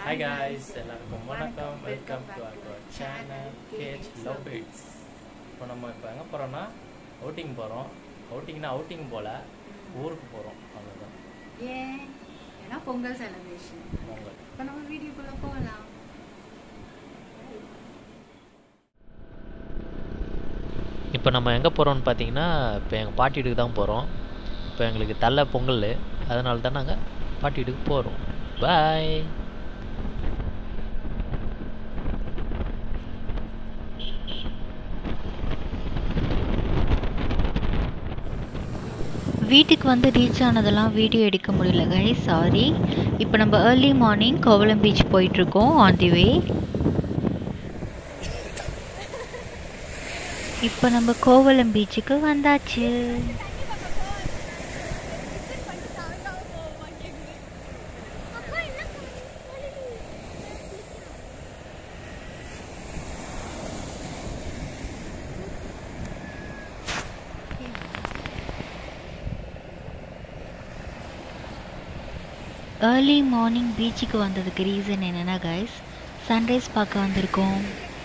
hi guys எல்லாருக்கும் வணக்கம் welcome to our channel கேஜ் லவ் பீட்ஸ் இப்போ நம்ம இப்போ எங்கே போகிறோம்னா அவுட்டிங் போகிறோம் அவுட்டிங்னா அவுட்டிங் போல் ஊருக்கு போகிறோம் அவ்வளோதான் ஏன் ஏன்னா பொங்கல் செலிப்ரேஷன் பொங்கல் இப்போ நம்ம வீடியோக்குள்ள போகலாம் இப்போ நம்ம எங்கே போகிறோம்னு பார்த்தீங்கன்னா இப்போ எங்கள் பாட்டி வீட்டுக்கு தான் போகிறோம் இப்போ எங்களுக்கு தள்ள பொங்கல் அதனால தான் நாங்கள் பாட்டி வீட்டுக்கு போகிறோம் பாய் வீட்டுக்கு வந்து ரீச் ஆனதெல்லாம் வீடியோ எடுக்க முடியல கை சாரி இப்போ நம்ம ஏர்லி மார்னிங் கோவலம் பீச் போயிட்டுருக்கோம் ஆன் தி வே இப்போ நம்ம கோவலம் பீச்சுக்கு வந்தாச்சு ஏர்லி மார்னிங் பீச்சுக்கு வந்ததுக்கு ரீசன் என்னென்னா கைஸ் சன்ரைஸ் பார்க்க வந்திருக்கோம்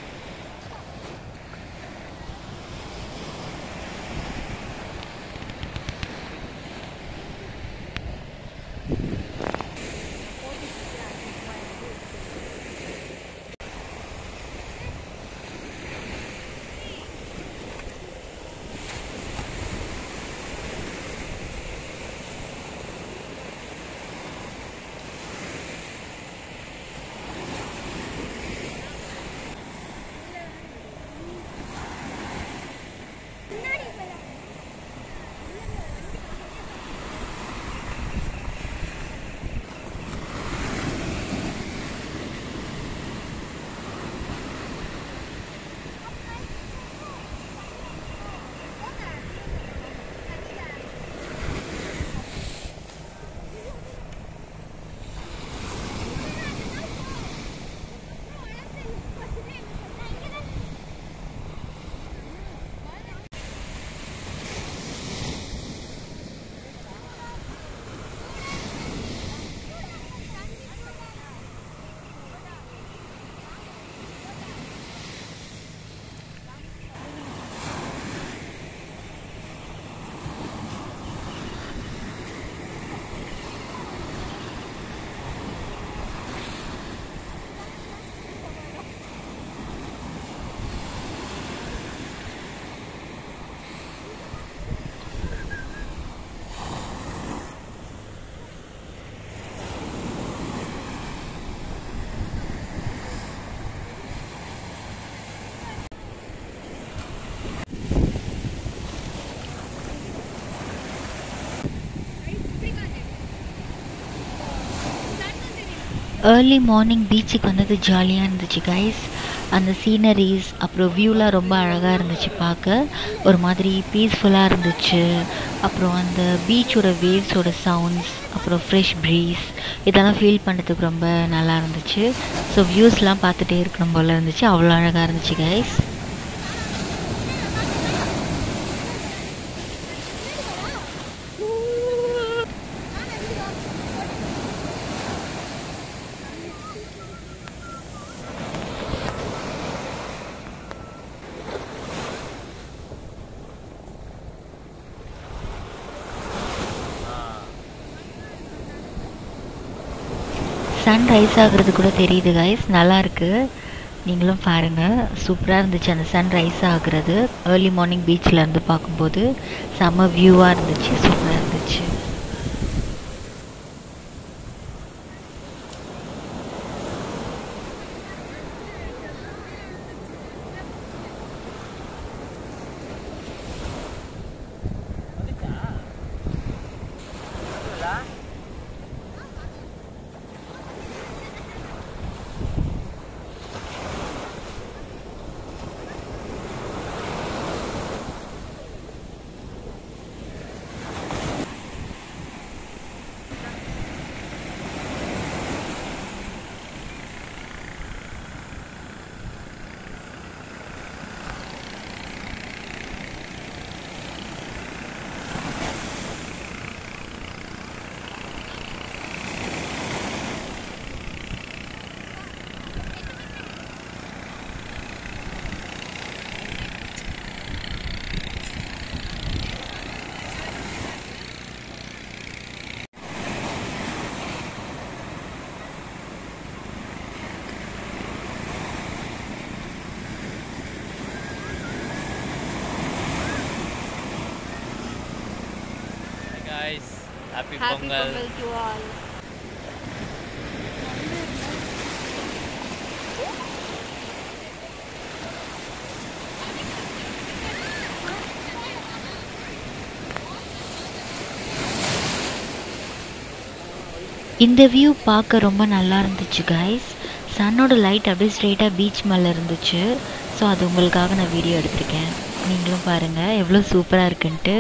ஏர்லி மார்னிங் பீச்சுக்கு வந்தது ஜாலியாக இருந்துச்சு கைஸ் அந்த சீனரிஸ் அப்புறம் வியூலாம் ரொம்ப அழகாக இருந்துச்சு பார்க்க ஒரு மாதிரி பீஸ்ஃபுல்லாக இருந்துச்சு அப்புறம் அந்த பீச்சோட வேவ்ஸோட சவுண்ட்ஸ் அப்புறம் ஃப்ரெஷ் ப்ரீஸ் இதெல்லாம் ஃபீல் பண்ணுறதுக்கு ரொம்ப நல்லா இருந்துச்சு ஸோ வியூஸ்லாம் பார்த்துட்டே இருக்கணும் போல் இருந்துச்சு அவ்வளோ அழகாக இருந்துச்சு கைஸ் சன் ரைஸ் ஆகுறது கூட தெரியுது கைஸ் நல்லா இருக்கு நீங்களும் பாருங்கள் சூப்பராக இருந்துச்சு அந்த சன் ரைஸ் ஆகுறது ஏர்லி மார்னிங் பீச்சில் இருந்து பார்க்கும்போது செம்ம வியூவாக இருந்துச்சு சூப்பராக இருந்துச்சு happy happy Pongal Pongal to all இந்த வியூ பார்க்க ரொம்ப நல்லா இருந்துச்சு கைஸ் சன்னோட லைட் அப்படியே ஸ்ட்ரெயிட்டாக பீச் மேலே இருந்துச்சு ஸோ அது உங்களுக்காக நான் வீடியோ எடுத்திருக்கேன் நீங்களும் பாருங்கள் எவ்வளோ சூப்பராக இருக்குன்ட்டு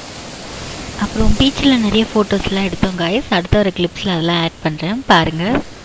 அப்புறம் பீச்சில் நிறைய ஃபோட்டோஸ்லாம் எடுத்தோம் கைஸ் அடுத்த ஒரு கிளிப்ஸில் அதெல்லாம் ஆட் பண்ணுறேன் பாருங்கள்